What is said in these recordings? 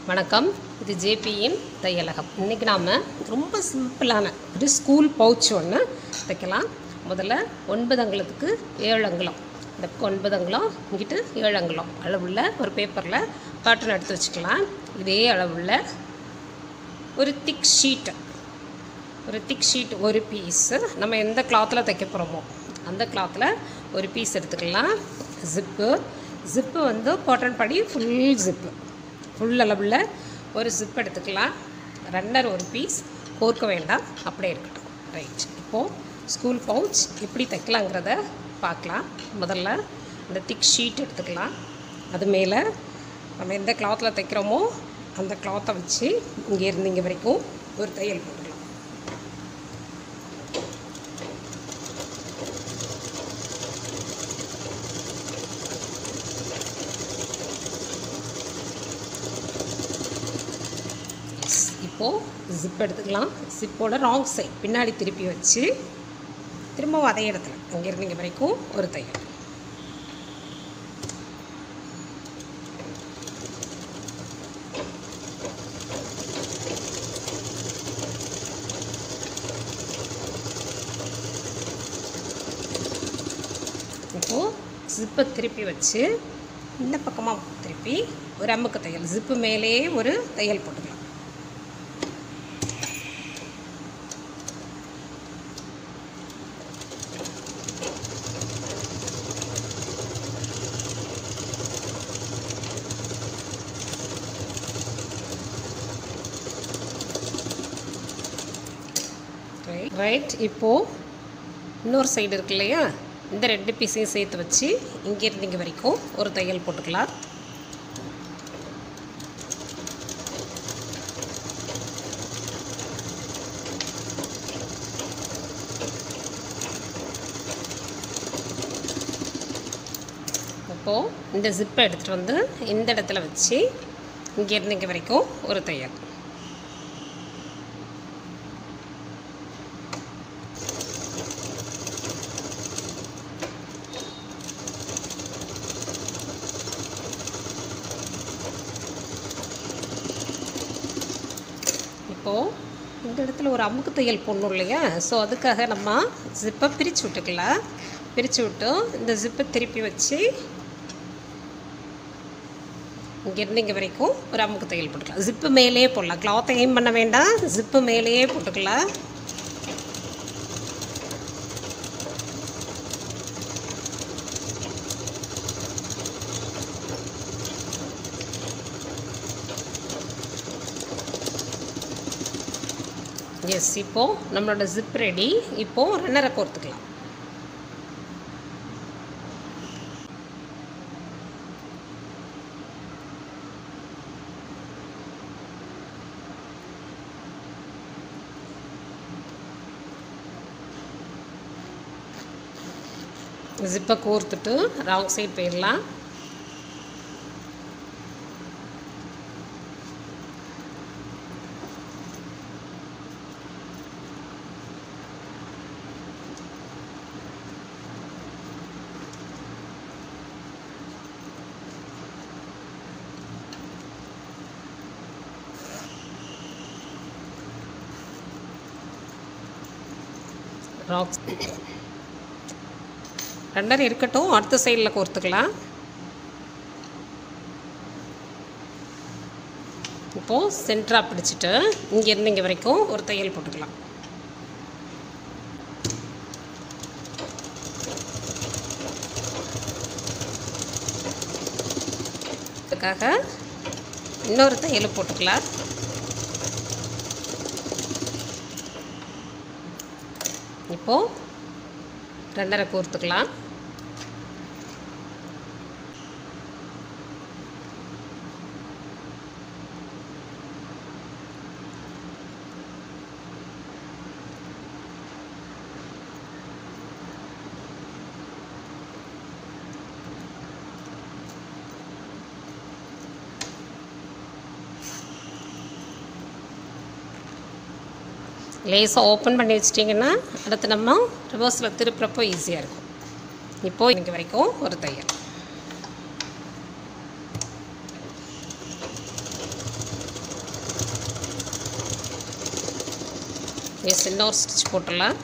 வணக்கம் இது ஜேபியின் தையலகம் இன்றைக்கி நாம் ரொம்ப சிம்பிளான ஒரு ஸ்கூல் பவுச் ஒன்று தைக்கலாம் முதல்ல ஒன்பது அங்குலத்துக்கு ஏழு அங்குலம் இந்த ஒன்பது அங்குலம் இங்கிட்டு ஏழு அங்குலம் அளவுள்ள ஒரு பேப்பரில் பேட்டர்ன் எடுத்து வச்சுக்கலாம் இதே அளவுள்ள ஒரு திக் ஷீட்டு ஒரு திக் ஷீட் ஒரு பீஸு நம்ம எந்த கிளாத்தில் தைக்க போகிறோமோ அந்த கிளாத்தில் ஒரு பீஸ் எடுத்துக்கலாம் ஜிப்பு ஜிப்பு வந்து காட்டன் படி ஃபுல் ஜிப்பு ஃபுல் அளவில் ஒரு ஜிப் எடுத்துக்கலாம் ரன்னர் ஒரு பீஸ் கோர்க்க வேண்டாம் அப்படியே இருக்கட்டும் ரைட் இப்போது ஸ்கூல் பவுச் எப்படி தைக்கலாங்கிறத பார்க்கலாம் முதல்ல இந்த திக் ஷீட் எடுத்துக்கலாம் அது மேலே நம்ம எந்த கிளாத்தில் தைக்கிறோமோ அந்த கிளாத்தை வச்சு இங்கே இருந்து இங்கே வரைக்கும் ஒரு தையல் போட்டுக்கலாம் எஸ் இப்போது ஜிப் எடுத்துக்கலாம் ஜிப்போட ராங் சைட் பின்னாடி திருப்பி வச்சு திரும்பவும் அதே இடத்துல அங்கேருந்து இங்கே வரைக்கும் ஒரு தையல் இப்போது ஜிப்பை திருப்பி வச்சு இந்த பக்கமாக திருப்பி ஒரு அமுக்கு தையல் ஜிப்பு மேலேயே ஒரு தையல் போட்டுக்கலாம் ரைட் ரைட் இப்போது இன்னொரு சைடு இருக்கு இல்லையா இந்த ரெண்டு பீஸையும் சேர்த்து வச்சு இங்கேருந்து இங்கே வரைக்கும் ஒரு தையல் போட்டுக்கலாம் இப்போது இந்த ஜிப்பை எடுத்துகிட்டு வந்து இந்த இடத்துல வச்சு இங்கேருந்து இங்கே வரைக்கும் ஒரு தையல் இப்போது இந்த இடத்துல ஒரு அமுக்கு தையல் போடணும் இல்லையா ஸோ அதுக்காக நம்ம ஜிப்பை பிரித்து விட்டுக்கலாம் பிரித்து விட்டு இந்த ஜிப்பை திருப்பி வச்சு இங்கேருந்து இங்கே வரைக்கும் ஒரு அமுக்கு தையல் போட்டுக்கலாம் ஜிப்பு மேலேயே போடலாம் கிளாத்தை எய்ம் பண்ண வேண்டாம் ஜிப்பு மேலேயே போட்டுக்கலாம் எஸ் இப்போது நம்மளோட ஜிப் ரெடி இப்போது ரன்னரை கோர்த்துக்கலாம் ஜிப்பை கோர்த்துட்டு ராங் சைட் போயிடலாம் ராக்ஸ் ரெண்டரை இருக்கட்டும் அடுத்த சைடில் கோர்த்துக்கலாம் இப்போது சென்டராக பிடிச்சிட்டு இங்கேருந்து இங்கே வரைக்கும் ஒரு தையல் போட்டுக்கலாம் அதுக்காக இன்னொரு தையல் போட்டுக்கலாம் இப்போது ரெண்டரை கோர்த்துக்கலாம் லேசாக ஓப்பன் பண்ணி வச்சிட்டிங்கன்னா அடுத்து நம்ம ரிவர்ஸில் திருப்புறப்போ ஈஸியாக இருக்கும் இப்போது இங்கே வரைக்கும் ஒரு தையல் எஸ் இன்னொரு ஸ்டிச் போட்டுடலாம்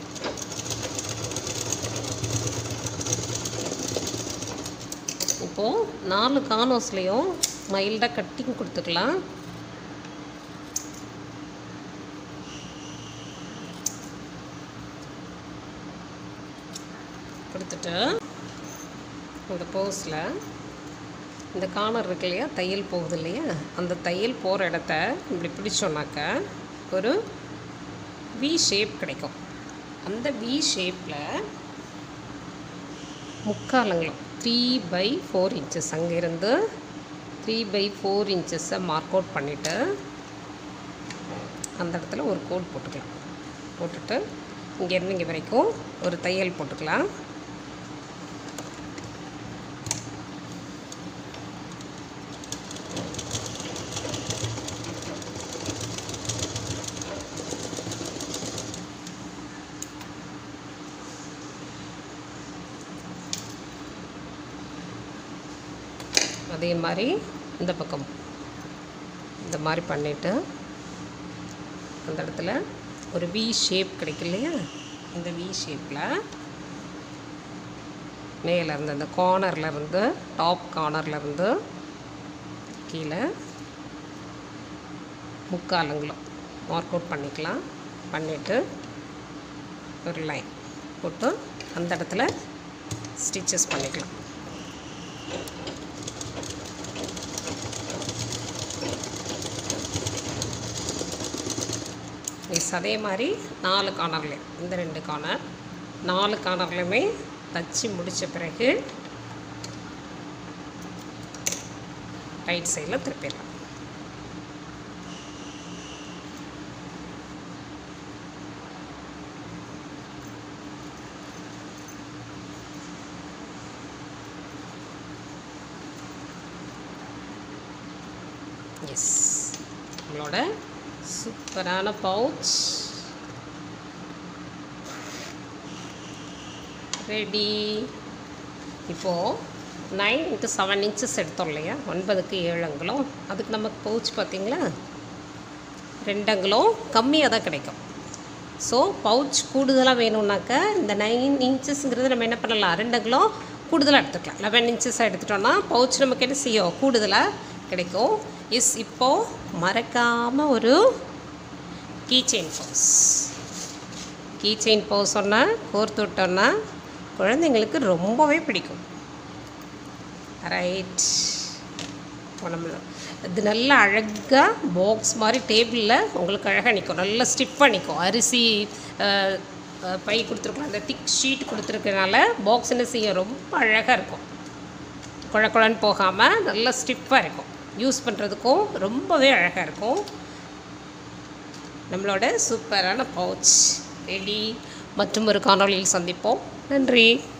இப்போது நாலு கார்னர்ஸ்லேயும் மைல்டாக கட்டிங் கொடுத்துக்கலாம் கொடுத்துட்டு இந்த போஸில் இந்த கார்னர் இருக்கு இல்லையா தையல் போகுது இல்லையா அந்த தையல் போகிற இடத்த இப்படி பிடிச்சோன்னாக்க ஒரு வி ஷேப் கிடைக்கும் அந்த வி ஷேப்பில் முக்காலங்களும் த்ரீ பை ஃபோர் இன்ச்சஸ் அங்கேருந்து த்ரீ பை ஃபோர் இன்ச்சஸை மார்க் அவுட் பண்ணிவிட்டு அந்த இடத்துல ஒரு கோட் போட்டுக்கலாம் போட்டுட்டு இங்கேருந்து இங்கே வரைக்கும் ஒரு தையல் போட்டுக்கலாம் அதே மாதிரி இந்த பக்கம் இந்த மாதிரி பண்ணிவிட்டு அந்த இடத்துல ஒரு வி ஷேப் கிடைக்கும் இல்லையா இந்த வி ஷேப்பில் மேலே இருந்து அந்த கார்னரில் இருந்து டாப் கார்னரில் இருந்து கீழே முக்காலங்களும் மார்க் அவுட் பண்ணிக்கலாம் பண்ணிவிட்டு ஒரு லைன் போட்டு அந்த இடத்துல ஸ்டிச்சஸ் பண்ணிக்கலாம் எஸ் அதே மாதிரி நாலு கார்னர்லேயும் இந்த ரெண்டு கார்னர் நாலு கார்னர்லையுமே தச்சு முடித்த பிறகு ரைட் சைடில் திருப்பிடலாம் எஸ் நம்மளோட சூப்பரான பவுச் ரெடி இப்போது நைன் இன்ட்டு செவன் இன்ச்சஸ் எடுத்தோம் இல்லையா ஒன்பதுக்கு ஏழு அங்குலம் அதுக்கு நமக்கு பவுச் பார்த்தீங்களா ரெண்டு அங்குலம் கம்மியாக தான் கிடைக்கும் ஸோ பவுச் கூடுதலாக வேணும்னாக்க இந்த நைன் இன்ச்சஸ்ங்கிறது நம்ம என்ன பண்ணலாம் ரெண்டு அங்குலம் கூடுதலாக எடுத்துக்கலாம் லெவன் இன்ச்சஸாக எடுத்துட்டோம்னா பவுச் நமக்கு என்ன செய்யும் கூடுதலாக கிடைக்கும் இஸ் இப்போது மறக்காமல் ஒரு key chain pouch key chain pouch சொன்னால் கோர்த்து விட்டோன்னா குழந்தைங்களுக்கு ரொம்பவே பிடிக்கும் ரைட் நம்ம இது நல்லா அழகாக பாக்ஸ் மாதிரி டேபிளில் உங்களுக்கு அழகாக நிற்கும் நல்லா ஸ்டிஃபாக நிற்கும் அரிசி அஹ், அஹ், பை கொடுத்துருக்கோம் அந்த திக் ஷீட் கொடுத்துருக்கனால பாக்ஸ் என்ன செய்யும் ரொம்ப அழகாக இருக்கும் குழ குழன்னு போகாமல் நல்லா ஸ்டிஃபாக இருக்கும் யூஸ் பண்ணுறதுக்கும் ரொம்பவே அழகாக இருக்கும் நம்மளோட சூப்பரான பவுச் ரெடி மற்றும் ஒரு காணொளியில் சந்திப்போம் நன்றி